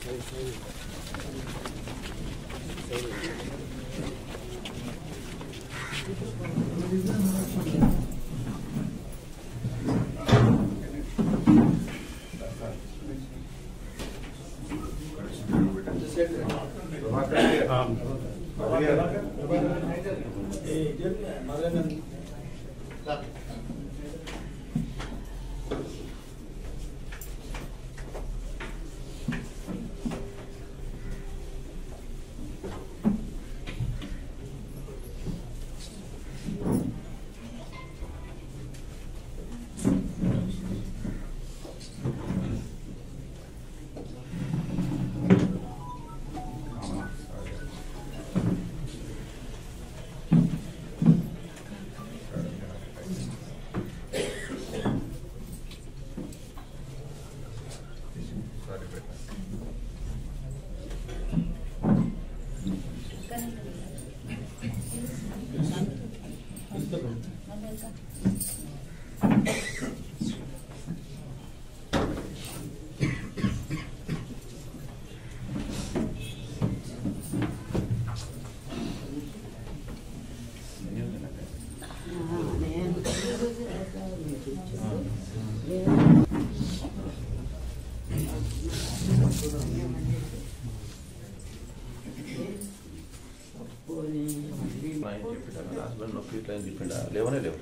Husband నొప్పి ఇట్లా అని చెప్పిండా లేవనే లేవు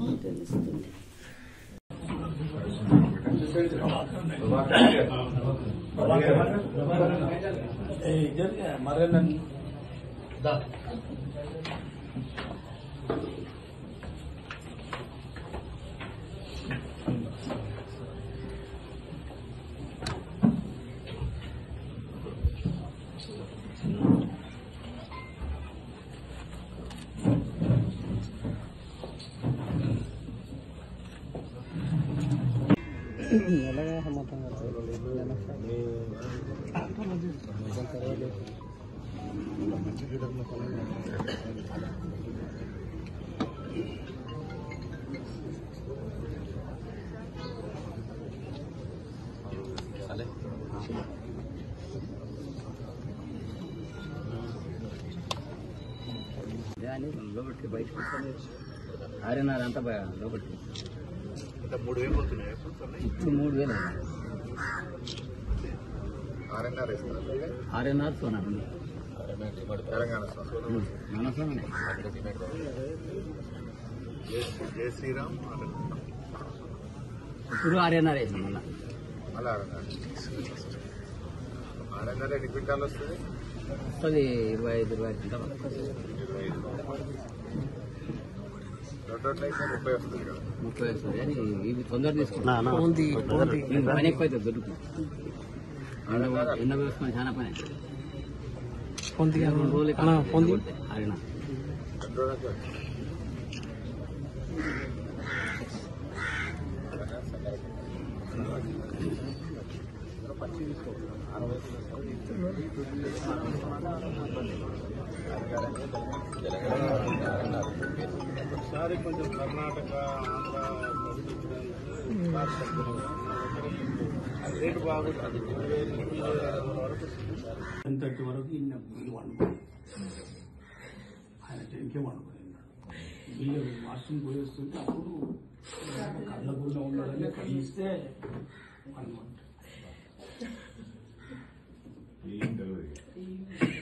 అలే అని లోపలికి బయటకు ఆరున్నర అంతా బయ- లోపలికి మూడు వేలు పోతున్నాయి ఇప్పుడు మూడు వేలు అయింది. ఆర్ఎన్ఆర్ ఇస్తారు ఆరున్నర సోనా తెలంగాణ మన సోనా జై శ్రీరామ్ ఇప్పుడు ఆరున్నర వేసాం మళ్ళా మళ్ళీ ఆర్ఎన్ఆర్ ఆర్ఎన్ఆర్ ఎన్ని క్వింటాలు వస్తుంది వస్తుంది ఇరవై ఐదు ఇరవై ఐదు గంటలు వస్తుంది. రెండు రోడ్లు అయితే ముప్పై వస్తుంది కదా ముప్పై వస్తుంది అని ఇవి తొందర తీసుకుంటాం ఇంకా పని ఎక్కువ అవుతుంది దొరుకుతుంది ఎండ ఎండ వేసుకొని చాలా పని అవుతుంది రెండు రోజులు ఇక్కడ ఆరున్నర రెండు రోజులకి ఒకసారి కొంచెం కర్ణాటక ఆంధ్ర రేటు బాగుంటుంది టెన్ థర్టీ వరకు ఇన్న బిల్లు వండుకోండి ఆయన టెన్కే వండుకొని బిల్లు వాష్రూమ్ పోయి వస్తుంటే అప్పుడు కళ్ళకుండా ఉన్నాడని కలిస్తే వండుకుంటాడు